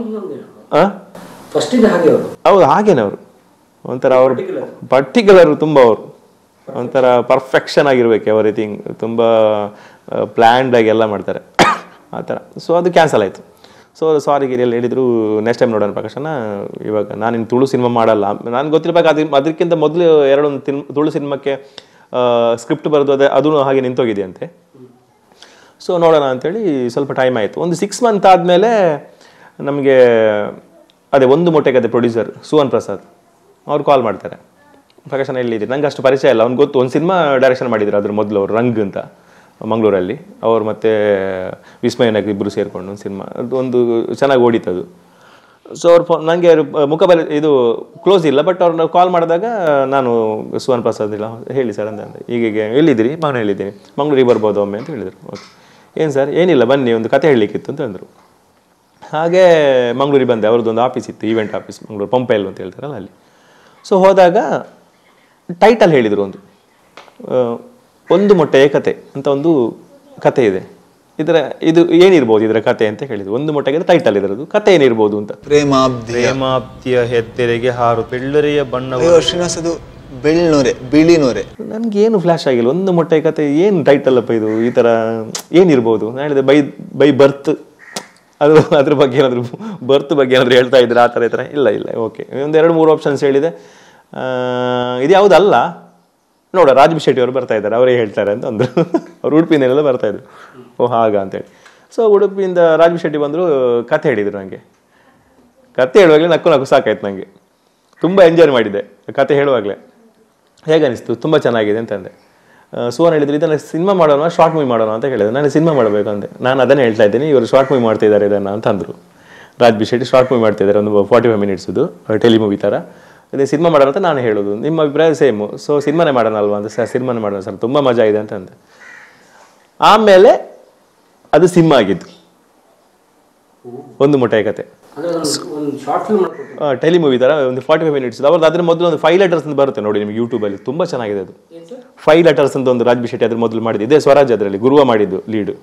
ಫಸ್ಟ್ ಇಂದ ಹಾಗೆ ಅವರು ಹೌದು ಹಾಗೇನೆ ಅವರು ಒಂಥರ ಅವರು ಪರ್ಟಿಕ್ಯುಲರ್ ತುಂಬ ಅವರು ಒಂಥರ ಪರ್ಫೆಕ್ಷನ್ ಆಗಿರ್ಬೇಕು ಎವರಿಥಿಂಗ್ ತುಂಬ ಪ್ಲ್ಯಾಂಡ್ ಆಗಿ ಎಲ್ಲ ಮಾಡ್ತಾರೆ ಆ ಥರ ಸೊ ಅದು ಕ್ಯಾನ್ಸಲ್ ಆಯಿತು ಸೊ ಸಾರಿ ಗಿರಿಯಲ್ಲಿ ಹೇಳಿದ್ರು ನೆಕ್ಸ್ಟ್ ಟೈಮ್ ನೋಡೋಣ ಪ್ರಕಾಶನ ಇವಾಗ ನಾನು ಇನ್ನು ತುಳು ಸಿನಿಮಾ ಮಾಡಲ್ಲ ನಾನು ಗೊತ್ತಿರಬೇಕು ಅದು ಅದಕ್ಕಿಂತ ಮೊದಲು ಎರಡೊಂದು ತಿನ್ ತುಳು ಸಿನಿಮಾಕ್ಕೆ ಸ್ಕ್ರಿಪ್ಟ್ ಬರೆದು ಅದೇ ಅದೂ ಹಾಗೆ ನಿಂತೋಗಿದೆಯಂತೆ ಸೊ ನೋಡೋಣ ಅಂತೇಳಿ ಸ್ವಲ್ಪ ಟೈಮ್ ಆಯಿತು ಒಂದು ಸಿಕ್ಸ್ ಮಂತ್ ಆದಮೇಲೆ ನಮಗೆ ಅದೇ ಒಂದು ಮೊಟ್ಟೆ ಕತೆ ಪ್ರೊಡ್ಯೂಸರ್ ಸುವನ್ ಪ್ರಸಾದ್ ಅವ್ರು ಕಾಲ್ ಮಾಡ್ತಾರೆ ಪ್ರಕಾಶನ ಎಲ್ಲಿದ್ದೀರಿ ನಂಗೆ ಅಷ್ಟು ಪರಿಚಯ ಇಲ್ಲ ಅವ್ನು ಗೊತ್ತು ಒಂದು ಸಿನಿಮಾ ಡೈರೆಕ್ಷನ್ ಮಾಡಿದ್ರು ಅದ್ರ ಮೊದಲು ಅವರು ರಂಗ್ ಅಂತ ಮಂಗಳೂರಲ್ಲಿ ಅವ್ರು ಮತ್ತೆ ವಿಸ್ಮಯನಾಗ್ ಇಬ್ಬರು ಸೇರಿಕೊಂಡು ಒಂದು ಸಿನಿಮಾ ಅದು ಒಂದು ಚೆನ್ನಾಗಿ ಓಡಿತು ಅದು ಸೊ ಅವ್ರು ಫೋನ್ ನನಗೆ ಮುಖಬಲ ಇದು ಕ್ಲೋಸ್ ಇಲ್ಲ ಬಟ್ ಅವ್ರನ್ನ ಕಾಲ್ ಮಾಡಿದಾಗ ನಾನು ಸುವರ್ಣ ಪ್ರಸಾದ್ ಇಲ್ಲ ಹೇಳಿ ಸರ್ ಅಂತ ಅಂದೆ ಹೀಗೆ ಎಲ್ಲಿದ್ದೀರಿ ಮಗನ ಹೇಳಿದ್ದೀನಿ ಮಂಗಳೂರಿಗೆ ಬರ್ಬೋದು ಒಮ್ಮೆ ಅಂತ ಹೇಳಿದರು ಓಕೆ ಏನು ಸರ್ ಏನಿಲ್ಲ ಬನ್ನಿ ಒಂದು ಕತೆ ಹೇಳಲಿಕ್ಕಿತ್ತು ಅಂತ ಅಂದರು ಹಾಗೆ ಮಂಗಳೂರಿಗೆ ಬಂದೆ ಅವ್ರದ್ದೊಂದು ಆಫೀಸ್ ಇತ್ತು ಈವೆಂಟ್ ಆಫೀಸ್ ಮಂಗಳೂರು ಪಂಪೈಲ್ ಅಂತ ಹೇಳ್ತಾರಲ್ಲ ಅಲ್ಲಿ ಸೊ ಹೋದಾಗ ಟೈಟಲ್ ಹೇಳಿದರು ಒಂದು ಆ, ಒಂದು ಮೊಟ್ಟೆಯ ಕತೆ ಅಂತ ಒಂದು ಕತೆ ಇದೆ ಇದರ ಇದು ಏನಿರ್ಬೋದು ಇದರ ಕತೆ ಅಂತ ಹೇಳಿದ್ರು ಒಂದು ಮೊಟ್ಟೆಗೆ ಟೈಟಲ್ ಇದರದು ಕತೆ ಏನಿರ್ಬೋದು ಅಂತ ಪ್ರೇಮಾಬ್ಧಿ ಪ್ರೇಮಾಪ್ತಿಯ ಹೆತ್ತೆರೆಗೆ ಹಾರು ಬೆಳ್ಳರಿಯ ಬಣ್ಣ ಶ್ರೀನಿವಾಸದು ಬೆಳ್ನೊರೆ ಬಿಳಿ ನೊರೆ ನನ್ಗೆ ಏನು ಫ್ಲಾಶ್ ಆಗಿಲ್ಲ ಒಂದು ಮೊಟ್ಟೆ ಕತೆ ಏನು ಟೈಟಲ್ ಅಪ್ಪ ಇದು ಈ ಥರ ಏನಿರ್ಬೋದು ನಾನು ಹೇಳಿದೆ ಬೈ ಬೈ ಬರ್ತ್ ಅದು ಅದ್ರ ಬಗ್ಗೆ ಏನಾದರೂ ಬರ್ತ್ ಬಗ್ಗೆ ಏನಾದರೂ ಹೇಳ್ತಾ ಇದ್ರೆ ಆ ಥರ ಈ ಥರ ಇಲ್ಲ ಇಲ್ಲ ಓಕೆ ಒಂದು ಎರಡು ಮೂರು ಆಪ್ಷನ್ಸ್ ಹೇಳಿದೆ ಆ, ಇದು ಯಾವುದಲ್ಲ ನೋಡ ರಾಜ್ ಬಿ ಶೆಟ್ಟಿ ಅವರು ಬರ್ತಾ ಇದ್ದಾರೆ ಅವರೇ ಹೇಳ್ತಾರೆ ಅಂತ ಅಂದರು ಅವ್ರು ಉಡುಪಿಯಿಂದೆಲ್ಲ ಬರ್ತಾ ಇದ್ರು ಓ ಹಾಗ ಅಂತೇಳಿ ಸೊ ಉಡುಪಿಯಿಂದ ರಾಜ್ ಬಿ ಶೆಟ್ಟಿ ಬಂದರು ಕತೆ ಹೇಳಿದರು ನನಗೆ ಕತೆ ಹೇಳುವಾಗಲೇ ನಕ್ಕು ನಕ್ಕು ಸಾಕಾಯ್ತು ನನಗೆ ತುಂಬ ಎಂಜಾಯ್ ಮಾಡಿದ್ದೆ ಕತೆ ಹೇಳುವಾಗಲೇ ಹೇಗೆ ಅನಿಸ್ತು ತುಂಬ ಚೆನ್ನಾಗಿದೆ ಅಂತಂದೆ ಆ, ಸುವರ್ಣ ಹೇಳಿದ್ರು ಇದನ್ನು ಸಿನಿಮಾ ಮಾಡೋಣ ಶಾರ್ಟ್ ಮೂವಿ ಮಾಡೋಣ ಅಂತ ಹೇಳಿದೆ ನಾನು ಸಿನಿಮಾ ಮಾಡಬೇಕು ಅಂದೆ ನಾನು ಅದನ್ನೇ ಹೇಳ್ತಾ ಇದ್ದೀನಿ ಇವರು ಶಾರ್ಟ್ ಮೂವಿ ಮಾಡ್ತಾ ಇದ್ದಾರೆ ಇದನ್ನು ಅಂತ ಅಂದರು Raj B Shetty short movie ಮಾಡ್ತಿದ್ದಾರೆ ಒಂದು ಫಾರ್ಟಿ ಫೈವ್ ಮಿನಿಟ್ಸ್ದು ಟೆಲಿ ಮೂವಿ ಥರ ಇದೇ ಸಿನಿಮಾ ಮಾಡೋಣ ಅಂತ ನಾನು ಹೇಳೋದು ನಿಮ್ಮ ಅಭಿಪ್ರಾಯ ಸೇಮು ಸೊ ಸಿನಿಮಾನೇ ಮಾಡೋಣ ಅಲ್ವಾ ಅಂತ ಸರ್ ಸಿನಿಮಾನೇ ಮಾಡೋಣ ಸರ್ ತುಂಬ ಮಜಾ ಇದೆ ಅಂತ ಅಂದೆ ಆಮೇಲೆ ಅದು ಸಿನಿಮಾ ಆಗಿದ್ದು ಒಂದು ಮೊಟ್ಟೆ ಕತೆ ಅಂದ್ರೆ ಅದೊಂದು ಒಂದು ಶಾರ್ಟ್ ಫಿಲ್ಮ್ ಮಾಡ್ಕೊಟ್ಟು ಟೆಲಿ ಮೂವಿ ಥರ ಒಂದು ಫಾರ್ಟಿ ಫೈವ್ ಮಿನಿಟ್ಸ್ ಅವ್ರದ್ದು ಅದ್ರ ಮೊದಲು ಒಂದು ಫೈವ್ ಲೆಟರ್ಸ್ ಅಂತ ಬರುತ್ತೆ ನೋಡಿ ನಿಮಗೆ ಯೂಟ್ಯೂಬಲ್ಲಿ ತುಂಬ ಚೆನ್ನಾಗಿದೆ ಅದು ಏನ್ ಸರ್ ಫೈವ್ ಲೆಟರ್ಸ್ ಅಂತ ಒಂದು ರಾಜ್ ಬಿ ಶೆಟ್ಟಿ ಅದ್ರ ಮೊದಲು ಮಾಡಿದ್ದು ಇದೇ ಸ್ವರಾಜ್ ಅದರಲ್ಲಿ ಗುರುವ ಮಾಡಿದ್ದು ಲೀಡು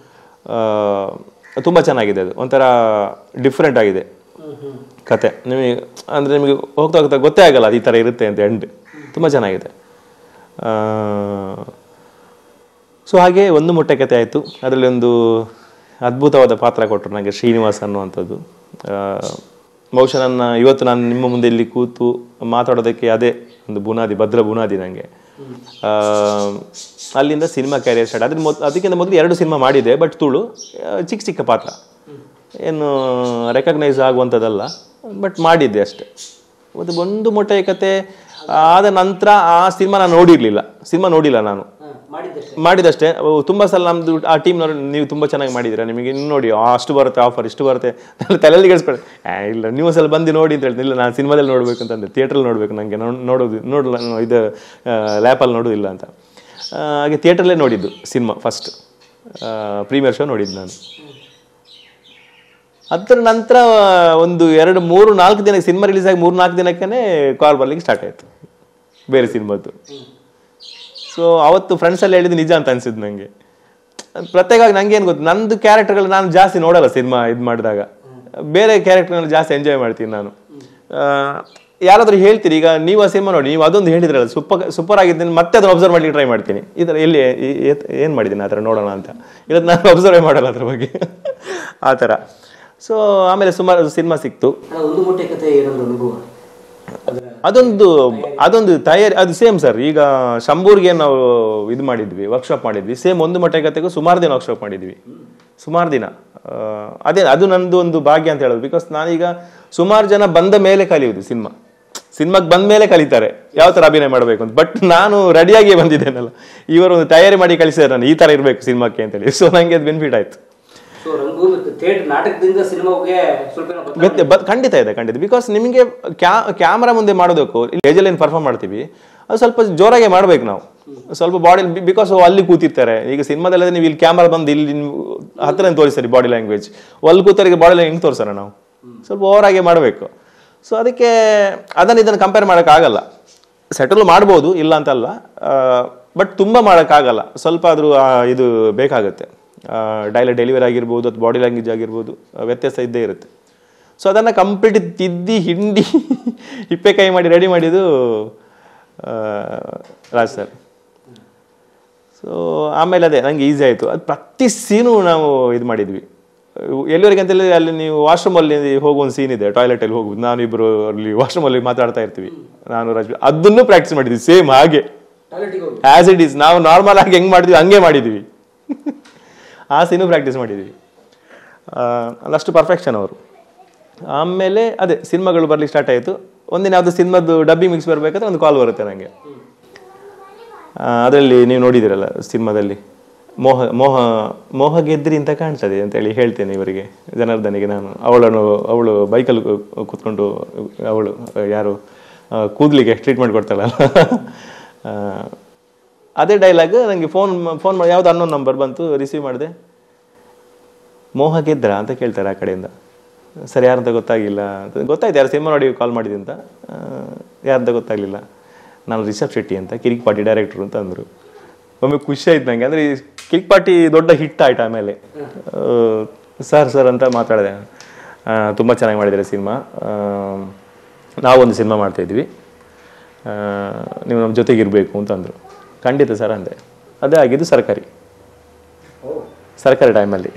ತುಂಬ ಚೆನ್ನಾಗಿದೆ ಅದು ಒಂಥರ ಡಿಫ್ರೆಂಟ್ ಆಗಿದೆ ಕತೆ ನಿಮಗೆ ಅಂದರೆ ನಿಮಗೆ ಹೋಗ್ತಾ ಹೋಗ್ತಾ ಗೊತ್ತೇ ಆಗಲ್ಲ ಅದು ಈ ಥರ ಇರುತ್ತೆ ಅಂತ ಎಂಡ್ ತುಂಬ ಚೆನ್ನಾಗಿದೆ ಸೊ ಹಾಗೆ ಒಂದು ಮೊಟ್ಟೆ ಕತೆ ಆಯಿತು ಅದರಲ್ಲಿ ಒಂದು ಅದ್ಭುತವಾದ ಪಾತ್ರ ಕೊಟ್ಟರು ನನಗೆ ಶ್ರೀನಿವಾಸ್ ಅನ್ನುವಂಥದ್ದು ಆ, ಬಹುಶಃ ನನ್ನ ಇವತ್ತು ನಾನು ನಿಮ್ಮ ಮುಂದೆ ಇಲ್ಲಿ ಕೂತು ಮಾತಾಡೋದಕ್ಕೆ ಅದೇ ಒಂದು ಬುನಾದಿ ಭದ್ರ ಬುನಾದಿ ನನಗೆ ಆ, ಅಲ್ಲಿಂದ ಸಿನಿಮಾ ಕ್ಯಾರಿಯರ್ ಸ್ಟಾರ್ಟ್ ಅದ್ರ ಮೊದ್ ಅದಕ್ಕಿಂತ ಮೊದಲು ಎರಡು ಸಿನಿಮಾ ಮಾಡಿದೆ ಬಟ್ ತುಳು ಆ, ಚಿಕ್ಕ ಚಿಕ್ಕ ಪಾತ್ರ ಏನು ರೆಕಗ್ನೈಸ್ ಆಗುವಂಥದ್ದಲ್ಲ ಬಟ್ ಮಾಡಿದ್ದೆ ಅಷ್ಟೆ ಮತ್ತು ಒಂದು ಮೊಟ್ಟೆ ಕತೆ ಆದ ನಂತರ ಆ ಸಿನಿಮಾ ನಾನು ನೋಡಿರಲಿಲ್ಲ ಸಿನಿಮಾ ನೋಡಿಲ್ಲ ನಾನು ಹಾ, ಮಾಡಿದ್ದಷ್ಟೇ ಮಾಡಿದಷ್ಟೇ ಅವು ತುಂಬ ಸಲ ನಮ್ದು ಆ ಟೀಮ್ನವ್ರು ನೀವು ತುಂಬ ಚೆನ್ನಾಗಿ ಮಾಡಿದ್ದೀರಾ ನಿಮಗೆ ಇನ್ನು ನೋಡಿ ಆ, ಅಷ್ಟು ಬರುತ್ತೆ ಆಫರ್ ಇಷ್ಟು ಬರುತ್ತೆ ನಾನು ತಲೆಯಲ್ಲಿ ಗೆಲ್ಸ್ಕೊಳ್ಳಿ ಆ, ಇಲ್ಲ ನೀವು ಸಲ ಬಂದು ನೋಡಿ ಅಂತ ಹೇಳ್ತೀನಿ ಇಲ್ಲ ನಾನು ಸಿನಿಮಾದಲ್ಲಿ ನೋಡಬೇಕು ಅಂತಂದೆ ಥಿಯೇಟ್ರಲ್ಲಿ ನೋಡಬೇಕು ನನಗೆ ನೋಡೋದು ನೋಡಲ್ಲ ನಾನು ಇದು ಲ್ಯಾಪಲ್ಲಿ ನೋಡೋದಿಲ್ಲ ಅಂತ ಆ, ಹಾಗೆ ಥಿಯೇಟ್ರಲ್ಲೇ ನೋಡಿದ್ದು ಸಿನಿಮಾ ಫಸ್ಟ್ ಪ್ರೀಮಿಯರ್ ಶೋ ನೋಡಿದ್ದು ನಾನು ಅದರ ನಂತರ ಒಂದು ಎರಡು ಮೂರು ನಾಲ್ಕು ದಿನ ಸಿನಿಮಾ ರಿಲೀಸ್ ಆಗಿ ಮೂರು ನಾಲ್ಕು ದಿನಕ್ಕೇ ಕಾಲ್ ಬರ್ಲಿಕ್ಕೆ ಸ್ಟಾರ್ಟ್ ಆಯಿತು ಬೇರೆ ಸಿನಿಮಾದ್ದು ಸೊ ಅವತ್ತು ಫ್ರೆಂಡ್ಸಲ್ಲಿ ಹೇಳಿದ್ದು ನಿಜ ಅಂತ ಅನ್ಸಿದ್ದು ನನಗೆ ಪ್ರತ್ಯೇಕವಾಗಿ ನಂಗೆ ಏನು ಗೊತ್ತು ನಂದು ಕ್ಯಾರೆಕ್ಟರ್ಗಳು ನಾನು ಜಾಸ್ತಿ ನೋಡಲ್ಲ ಸಿನಿಮಾ ಇದು ಮಾಡಿದಾಗ ಬೇರೆ ಕ್ಯಾರೆಕ್ಟರ್ಗಳನ್ನ ಜಾಸ್ತಿ ಎಂಜಾಯ್ ಮಾಡ್ತೀನಿ ನಾನು ಆ, ಯಾರಾದ್ರೂ ಹೇಳ್ತೀರಿ ಈಗ ನೀವು ಆ ಸಿನಿಮಾ ನೋಡಿ ನೀವು ಅದೊಂದು ಹೇಳಿದ್ರಲ್ಲ ಸೂಪರ್ ಸೂಪರ್ ಆಗಿದ್ದೀನಿ ಮತ್ತೆ ಅದನ್ನು ಅಬ್ಸರ್ವ್ ಮಾಡ್ಲಿಕ್ಕೆ ಟ್ರೈ ಮಾಡ್ತೀನಿ ಈ ಥರ ಎಲ್ಲಿ ಏನು ಮಾಡಿದ್ದೀನಿ ಆ ಥರ ನೋಡೋಣ ಅಂತ ಇಲ್ಲ ನಾನು ಅಬ್ಸರ್ವೇ ಮಾಡಲ್ಲ ಅದ್ರ ಬಗ್ಗೆ ಆ ಥರ ಸೊ ಆಮೇಲೆ ಸುಮಾರು ಸಿನಿಮಾ ಸಿಕ್ತು ಅಲ್ಲ ಒಂದು ಮೊಟ್ಟೆ ಕತೆ ಏನೊಂದು ಅನುಭವ ಅದರ ಅದೊಂದು ಅದೊಂದು ತಯಾರಿ ಅದು ಸೇಮ್ ಸರ್ ಈಗ ಶಂಭೂರ್ಗೆ ನಾವು ಇದು ಮಾಡಿದ್ವಿ ವರ್ಕ್ಶಾಪ್ ಮಾಡಿದ್ವಿ ಸೇಮ್ ಒಂದು ಮಟ್ಟೆ ಕತೆಗೂ ಸುಮಾರು ದಿನ ವರ್ಕ್ಶಾಪ್ ಮಾಡಿದ್ವಿ ಸುಮಾರು ದಿನ ಆ, ಅದೇ ಅದು ನಂದು ಒಂದು ಭಾಗ್ಯ ಅಂತ ಹೇಳೋದು ಬಿಕಾಸ್ ನಾನೀಗ ಸುಮಾರು ಜನ ಬಂದ ಮೇಲೆ ಕಲಿಯುವುದು ಸಿನಿಮಾ ಸಿನಿಮಾಗೆ ಬಂದ ಮೇಲೆ ಕಲಿತಾರೆ ಯಾವ ಥರ ಅಭಿನಯ ಮಾಡಬೇಕು ಅಂತ ಬಟ್ ನಾನು ರೆಡಿಯಾಗಿಯೇ ಬಂದಿದ್ದೇನಲ್ಲ ಇವರು ಒಂದು ತಯಾರಿ ಮಾಡಿ ಕಳಿಸಿದ್ದಾರೆ ನಾನು ಈ ಥರ ಇರಬೇಕು ಸಿನಿಮಾಕ್ಕೆ ಅಂತೇಳಿ ಸೊ ನನಗೆ ಅದು ಬೆನಿಫಿಟ್ ಆಯಿತು ಸೊ ರಂಗಭೂಮಿ ಥಿಯೇಟರ್ ನಾಟಕದಿಂದ ಸಿನಿಮಾಗೆ ಸ್ವಲ್ಪ ಏನೋ ಬದಲಾವಣೆ ಗೊತ್ತೆ ಬ- ಖಂಡಿತ ಇದೆ ಖಂಡಿತ ಬಿಕಾಸ್ ನಿಮಗೆ ಕ್ಯಾ ಕ್ಯಾಮ್ರಾ ಮುಂದೆ ಮಾಡೋದಕ್ಕೂ ಸ್ಟೇಜಲ್ಲಿ ಏನು ಪರ್ಫಾರ್ಮ್ ಮಾಡ್ತೀವಿ ಅದು ಸ್ವಲ್ಪ ಜೋರಾಗೆ ಮಾಡ್ಬೇಕು ನಾವು ಸ್ವಲ್ಪ ಬಾಡಿ ಬಿಕಾಸ್ ಅಲ್ಲಿ ಕೂತಿರ್ತಾರೆ ಈಗ ಸಿನಿಮಾದಲ್ಲಿ ನೀವು ಇಲ್ಲಿ ಕ್ಯಾಮ್ರಾ ಬಂದು ಇಲ್ಲಿ ನೀವು ಹತ್ರ ತೋರಿಸ್ತಾರೆ ಬಾಡಿ ಲ್ಯಾಂಗ್ವೇಜ್ ಅಲ್ಲಿ ಕೂತರಿಗೆ ಬಾಡಿ ಲ್ಯಾಂಗ್ವೇಜ್ ತೋರಿಸೋಣ ನಾವು ಸ್ವಲ್ಪ ಓವರ್ ಆಗಿ ಮಾಡಬೇಕು ಸೊ ಅದಕ್ಕೆ ಅದನ್ನು ಇದನ್ನು ಕಂಪೇರ್ ಮಾಡೋಕ್ಕಾಗಲ್ಲ ಸೆಟಲ್ ಮಾಡ್ಬೋದು ಇಲ್ಲ ಅಂತಲ್ಲ ಬಟ್ ತುಂಬ ಮಾಡೋಕ್ಕಾಗಲ್ಲ ಸ್ವಲ್ಪ ಆದರೂ ಇದು ಬೇಕಾಗುತ್ತೆ ಡೈಲ ಡೆಲಿವರಿ ಆಗಿರ್ಬೋದು ಅಥವಾ ಬಾಡಿ ಲ್ಯಾಂಗ್ವೇಜ್ ಆಗಿರ್ಬೋದು ಆ, ವ್ಯತ್ಯಾಸ ಇದ್ದೇ ಇರುತ್ತೆ ಸೊ ಅದನ್ನು ಕಂಪ್ಲೀಟ್ ತಿದ್ದಿ ಹಿಂಡಿ ಹಿಪ್ಪೆಕಾಯಿ ಮಾಡಿ ರೆಡಿ ಮಾಡಿದ್ದು ಆ, ರಾಜ್ ಸರ್ ಸೊ ಆಮೇಲೆ ಅದೇ ನನಗೆ ಈಸಿ ಆಯಿತು ಅದು ಪ್ರತಿ ಸೀನು ನಾವು ಇದು ಮಾಡಿದ್ವಿ ಎಲ್ಲಿವರೆಗೆ ಅಂತೇಳಿ ಅಲ್ಲಿ ನೀವು ವಾಶ್ರೂಮಲ್ಲಿ ಹೋಗೋ ಒಂದು ಸೀನ್ ಇದೆ ಟಾಯ್ಲೆಟಲ್ಲಿ ಹೋಗುದು ನಾನಿಬ್ಬರು ಅಲ್ಲಿ ವಾಶ್ರೂಮಲ್ಲಿ ಮಾತಾಡ್ತಾ ಇರ್ತೀವಿ ನಾನು ರಾಜ್ ಅದನ್ನು ಪ್ರಾಕ್ಟೀಸ್ ಮಾಡಿದ್ವಿ ಸೇಮ್ ಹಾಗೆ ಟಾಯ್ಲೆಟಿಗೆ ಹೋಗಿ ಆಸ್ ಇಟ್ ಈಸ್ ನಾವು ನಾರ್ಮಲ್ ಆಗಿ ಹೆಂಗೆ ಮಾಡಿದ್ವಿ ಹಂಗೆ ಮಾಡಿದ್ವಿ ಆ ಸೀನು ಪ್ರಾಕ್ಟೀಸ್ ಮಾಡಿದ್ವಿ ಆ, ಅದಷ್ಟು ಪರ್ಫೆಕ್ಷನ್ ಅವರು ಆಮೇಲೆ ಅದೇ ಸಿನಿಮಾಗಳು ಬರ್ಲಿಕ್ಕೆ ಸ್ಟಾರ್ಟ್ ಆಯಿತು ಒಂದಿನ ಯಾವುದು ಸಿನಿಮಾದ್ದು ಡಬ್ಬಿಂಗ್ ಮಿಕ್ಸ್ ಬರಬೇಕಾದ್ರೆ ಒಂದು ಕಾಲ್ ಬರುತ್ತೆ ನನಗೆ ಅದರಲ್ಲಿ ನೀವು ನೋಡಿದಿರಲ್ಲ ಸಿನಿಮಾದಲ್ಲಿ ಮೋಹ ಮೋಹ ಮೋಹ ಗೆದ್ರಿ ಅಂತ ಕಾಣ್ತದೆ ಅಂತೇಳಿ ಹೇಳ್ತೇನೆ ಇವರಿಗೆ ಜನಾರ್ದನಿಗೆ ನಾನು ಅವಳನ್ನು ಅವಳು ಬೈಕಲ್ಲಿ ಕೂತ್ಕೊಂಡು ಅವಳು ಯಾರು ಆ, ಕೂದ್ಲಿಗೆ ಟ್ರೀಟ್ಮೆಂಟ್ ಕೊಡ್ತಾಳಲ್ಲ ಆ, ಅದೇ ಡೈಲಾಗ್ ನನಗೆ ಫೋನ್ ಫೋನ್ ಮಾಡಿ ಯಾವ್ದು ಅನ್ನೋ ನಂಬರ್ ಬಂತು ರಿಸೀವ್ ಮಾಡಿದೆ ಮೋಹ ಗೆದ್ರ ಅಂತ ಕೇಳ್ತಾರೆ ಆ ಕಡೆಯಿಂದ ಸರಿ ಯಾರಂತ ಗೊತ್ತಾಗಿಲ್ಲ ಅಂತ ಗೊತ್ತಾಯ್ತು ಯಾರು ಸಿನಿಮಾ ನೋಡಿ ಕಾಲ್ ಮಾಡಿದೆ ಅಂತ ಆ, ಯಾರಂತ ಗೊತ್ತಾಗಲಿಲ್ಲ ನಾನು ರಿಷಬ್ ಶೆಟ್ಟಿ ಅಂತ ಕಿರಿಕ್ ಪಾಟಿ ಡೈರೆಕ್ಟ್ರು ಅಂತ ಅಂದರು ಒಮ್ಮೆ ಖುಷಿ ಆಯ್ತು ನನಗೆ ಅಂದರೆ ಕಿಕ್ ಪಾರ್ಟಿ ದೊಡ್ಡ ಹಿಟ್ ಆಯ್ತು ಆಮೇಲೆ ಸರ್ ಸರ್ ಅಂತ ಮಾತಾಡಿದೆ ಆ, ತುಂಬ ಚೆನ್ನಾಗಿ ಮಾಡಿದ್ದಾರೆ ಸಿನಿಮಾ ನಾವೊಂದು ಸಿನಿಮಾ ಮಾಡ್ತಾ ಇದ್ವಿ ಆ, ನೀವು ನಮ್ಮ ಜೊತೆಗೆ ಇರಬೇಕು ಅಂತಂದರು ಖಂಡಿತ ಸರ್ ಅಂದೆ ಅದೇ ಆಗಿದ್ದು ಸರ್ಕಾರಿ ಸರ್ಕಾರಿ ಟೈಮಲ್ಲಿ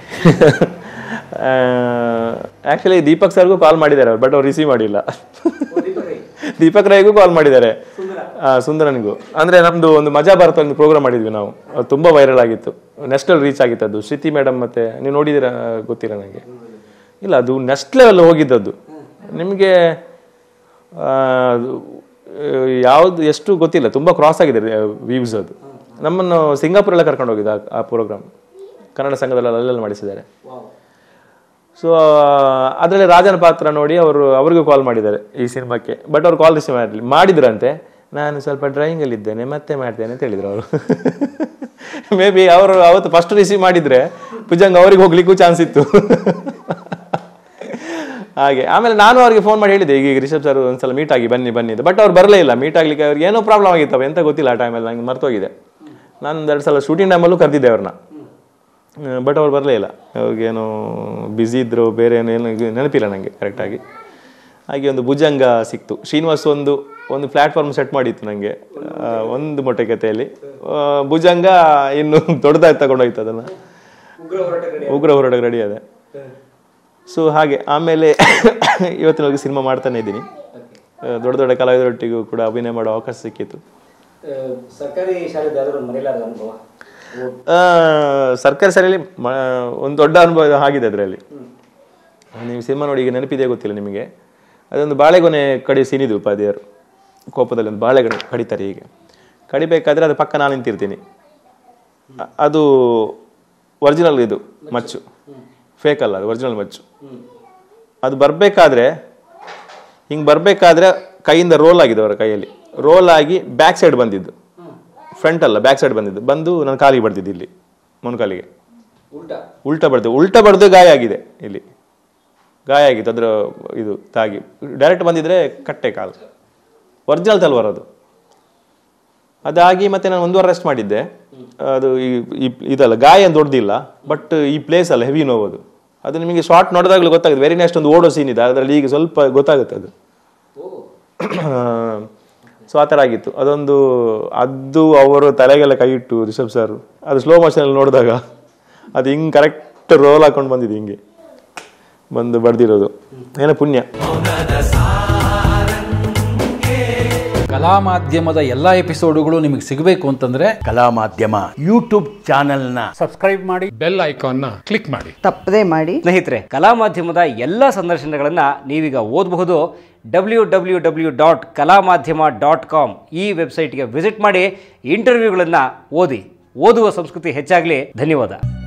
ಆ್ಯಕ್ಚುಲಿ ದೀಪಕ್ ಸರ್ಗೂ ಕಾಲ್ ಮಾಡಿದ್ದಾರೆ ಅವ್ರು ಬಟ್ ಅವ್ರು ರಿಸೀವ್ ಮಾಡಿಲ್ಲ ದೀಪಕ್ ರೈಗೂ ಕಾಲ್ ಮಾಡಿದ್ದಾರೆ ಆ, ಸುಂದರನಿಗೂ ಅಂದ್ರೆ ನಮ್ದು ಒಂದು ಮಜಾ ಭಾರತ ಒಂದು ಪ್ರೋಗ್ರಾಮ್ ಮಾಡಿದ್ವಿ ನಾವು ಅದು ತುಂಬಾ ವೈರಲ್ ಆಗಿತ್ತು ನೆಕ್ಸ್ಟ್ ರೀಚ್ ಆಗಿತ್ತು ಅದು ಶ್ರುತಿ ಮೇಡಮ್ ಮತ್ತೆ ನೀವು ನೋಡಿದಿರ ಗೊತ್ತಿಲ್ಲ ನನಗೆ ಇಲ್ಲ ಅದು ನೆಕ್ಸ್ಟ್ ಲೆವೆಲ್ ಹೋಗಿದ್ದದ್ದು ನಿಮಗೆ ಯಾವ್ದು ಎಷ್ಟು ಗೊತ್ತಿಲ್ಲ ತುಂಬಾ ಕ್ರಾಸ್ ಆಗಿದೆ ವ್ಯೂಸ್ ಅದು ನಮ್ಮನ್ನು ಸಿಂಗಾಪುರ್ ಎಲ್ಲ ಕರ್ಕೊಂಡು ಹೋಗಿದ್ದು ಆ- ಆ ಪ್ರೋಗ್ರಾಮ್ ಕನ್ನಡ ಸಂಘದಲ್ಲಿ ಅಲ್ಲೆಲ್ಲ ಮಾಡಿಸಿದ್ದಾರೆ ಸೊ ಅದರಲ್ಲಿ ರಾಜನ ಪಾತ್ರ ನೋಡಿ ಅವರು ಅವ್ರಿಗೂ ಕಾಲ್ ಮಾಡಿದ್ದಾರೆ ಈ ಸಿನಿಮಾಕ್ಕೆ ಬಟ್ ಅವ್ರು ಕಾಲ್ ರಿಸೀವ್ ಮಾಡಲಿ ಮಾಡಿದ್ರಂತೆ ನಾನು ಸ್ವಲ್ಪ ಡ್ರಾಯಿಂಗಲ್ಲಿ ಇದ್ದೇನೆ ಮತ್ತೆ ಮಾಡ್ತೇನೆ ಅಂತ ಹೇಳಿದ್ರು ಅವರು ಮೇ ಬಿ ಅವರು ಅವತ್ತು ಫಸ್ಟ್ ರಿಸೀವ್ ಮಾಡಿದ್ರೆ ಪೂಜಂಗ್ ಅವ್ರಿಗೆ ಹೋಗ್ಲಿಕ್ಕೂ ಚಾನ್ಸ್ ಇತ್ತು ಹಾಗೆ ಆಮೇಲೆ ನಾನು ಅವ್ರಿಗೆ ಫೋನ್ ಮಾಡಿ ಹೇಳಿದ್ದೆ ಈಗ ರಿಷಬ್ ಸರ್ ಒಂದ್ಸಲ ಮೀಟ್ ಆಗಿ ಬನ್ನಿ ಬನ್ನಿ ಬಟ್ ಅವ್ರು ಬರಲೇ ಇಲ್ಲ ಮೀಟ್ ಆಗ್ಲಿಕ್ಕೆ ಅವ್ರಿಗೆ ಏನೋ ಪ್ರಾಬ್ಲಮ್ ಆಗಿತ್ತವ ಎಂತ ಗೊತ್ತಿಲ್ಲ ಆ ಟೈಮಲ್ಲಿ ನಂಗೆ ಮರ್ತೋಗಿದೆ ನಾನು ಒಂದೆರಡು ಸಲ ಶೂಟಿಂಗ್ ಟೈಮಲ್ಲೂ ಕರೆದಿದ್ದೆ ಅವ್ರನ್ನ ಬಟ್ ಅವ್ರು ಬರಲೇ ಇಲ್ಲ ಅವ್ರಿಗೇನು ಬ್ಯುಸಿ ಇದ್ರು ಬೇರೆ ಏನು ಏನು ಇದು ನೆನಪಿಲ್ಲ ನನಗೆ ಕರೆಕ್ಟಾಗಿ ಹಾಗೆ ಒಂದು ಭುಜಂಗ ಸಿಕ್ತು ಶ್ರೀನಿವಾಸ್ ಒಂದು ಒಂದು ಪ್ಲಾಟ್ಫಾರ್ಮ್ ಸೆಟ್ ಮಾಡಿತ್ತು ನನಗೆ ಒಂದು ಮೊಟ್ಟೆ ಕಥೆಯಲ್ಲಿ ಆ, ಭುಜಂಗ ಇನ್ನು ದೊಡ್ಡದಾಗಿ ತಗೊಂಡೋಯ್ತು ಅದನ್ನು ಉಗ್ರ ಹೋರಾಟಕ್ಕೆ ರೆಡಿ ಅದೆ ಸೊ ಹಾಗೆ ಆಮೇಲೆ ಇವತ್ತಿನವರೆಗೆ ಸಿನಿಮಾ ಮಾಡ್ತಾನೆ ಇದ್ದೀನಿ ಆ, ದೊಡ್ಡ ದೊಡ್ಡ ಕಲಾವಿದರೊಟ್ಟಿಗೂ ಕೂಡ ಅಭಿನಯ ಮಾಡೋ ಅವಕಾಶ ಸಿಕ್ಕಿತ್ತು ಸರ್ಕಾರಿ ಶಾಲೆದ ಯಾವ್ದಾದ್ರು ಮರೆಯಲಾದ ಅನುಭವ ಆ, ಸರ್ಕಾರಿ ಶಾಲೆಯಲ್ಲಿ ಮ- ಒಂದು ದೊಡ್ಡ ಅನುಭವ ಆಗಿದೆ ಅದರಲ್ಲಿ ನೀವು ಸಿನಿಮಾ ನೋಡಿ ಈಗ ನೆನಪಿದೆ ಗೊತ್ತಿಲ್ಲ ನಿಮಗೆ ಅದೊಂದು ಬಾಳೆಗೊನೆ ಕಡಿ ಸೀನಿದು ಉಪಾಧ್ಯಾಯರು ಕೋಪದಲ್ಲಿ ಒಂದು ಬಾಳೆಗೊನೆ ಕಡಿತಾರೆ ಹೀಗೆ ಕಡಿಬೇಕಾದ್ರೆ ಅದು ಪಕ್ಕ ನಾನು ನಿಂತಿರ್ತೀನಿ ಅ- ಅದು ಒರಿಜಿನಲ್ ಇದು ಮಚ್ಚು ಫೇಕ್ ಅಲ್ಲ ಅದು ಒರಿಜಿನಲ್ ಮಚ್ಚು ಅದು ಬರಬೇಕಾದ್ರೆ ಹಿಂಗೆ ಬರಬೇಕಾದ್ರೆ ಕೈಯಿಂದ ರೋಲ್ ಆಗಿದೆ ಅವರ ಕೈಯಲ್ಲಿ ರೋಲ್ ಆಗಿ ಬ್ಯಾಕ್ ಸೈಡ್ ಬಂದಿದ್ದು ಫ್ರಂಟ್ ಅಲ್ಲ ಬ್ಯಾಕ್ ಸೈಡ್ ಬಂದಿದ್ದು ಬಂದು ನನ್ನ ಕಾಲಿಗೆ ಬಡ್ದಿದ್ದು ಇಲ್ಲಿ ಮೊಣಕಾಲಿಗೆ ಉಲ್ಟಾ ಉಲ್ಟಾ ಬಡ್ದು ಉಲ್ಟಾ ಬಡ್ದು ಗಾಯ ಆಗಿದೆ ಇಲ್ಲಿ ಗಾಯ ಆಗಿತ್ತು ಅದರ ಇದು ತಾಗಿ ಡೈರೆಕ್ಟ್ ಬಂದಿದ್ರೆ ಕಟ್ಟೆ ಕಾಲು ಒರಿಜಿನಲ್ ತಲ್ವಾರ್ ಅದು ಅದಾಗಿ ಮತ್ತೆ ನಾನು ಒಂದು ವಾರ ರೆಸ್ಟ್ ಮಾಡಿದ್ದೆ ಅದು ಈ- ಈ ಇದಲ್ಲ ಗಾಯ ಏನು ದೊಡ್ಡದಿಲ್ಲ ಬಟ್ ಈ ಪ್ಲೇಸ್ ಅಲ್ಲ ಹೆವಿ ನೋವು ಅದು ಅದು ನಿಮಗೆ ಶಾರ್ಟ್ ನೋಡಿದಾಗಲೂ ಗೊತ್ತಾಗುತ್ತೆ ವೆರಿ ನೆಕ್ಸ್ಟ್ ಒಂದು ಓಡೋ ಸೀನ್ ಇದೆ ಅದರಲ್ಲಿ ಈಗ ಸ್ವಲ್ಪ ಗೊತ್ತಾಗುತ್ತೆ ಅದು ಸೊ ಆ ಥರ ಆಗಿತ್ತು ಅದೊಂದು ಅದು ಅವರು ತಲೆಗೆಲ್ಲ ಕೈ ಇಟ್ಟು ರಿಷಬ್ ಸರ್ ಅದು ಸ್ಲೋ ಮೋಷನಲ್ಲಿ ನೋಡಿದಾಗ ಅದು ಹಿಂಗೆ ಕರೆಕ್ಟ್ ರೋಲ್ ಹಾಕೊಂಡು ಬಂದಿದೆ ಹಿಂಗೆ ಬಂದು ಬಡ್ದಿರೋದು ಏನೋ ಪುಣ್ಯ ಕಲಾ ಮಾಧ್ಯಮದ ಎಲ್ಲ ಎಪಿಸೋಡುಗಳು ನಿಮಗೆ ಸಿಗಬೇಕು ಅಂತಂದ್ರೆ ಕಲಾ ಮಾಧ್ಯಮ ಯೂಟ್ಯೂಬ್ ಚಾನೆಲ್ನ ಬೆಲ್ ಐಕಾನ್ನ ಕ್ಲಿಕ್ ಮಾಡಿ ತಪ್ಪದೇ ಮಾಡಿ ಸ್ನೇಹಿತರೆ ಕಲಾ ಮಾಧ್ಯಮದ ಎಲ್ಲ ಸಂದರ್ಶನಗಳನ್ನು ನೀವೀಗ ಓದಬಹುದು ಡಬ್ಲ್ಯೂ ಡಬ್ಲ್ಯೂ ಡಬ್ಲ್ಯೂ ಡಾಟ್ ಕಲಾ ಮಾಧ್ಯಮ ಡಾಟ್ ಕಾಮ್ ಈ ವೆಬ್ಸೈಟ್ಗೆ ವಿಸಿಟ್ ಮಾಡಿ ಇಂಟರ್ವ್ಯೂಗಳನ್ನು ಓದಿ ಓದುವ ಸಂಸ್ಕೃತಿ ಹೆಚ್ಚಾಗಲಿ ಧನ್ಯವಾದ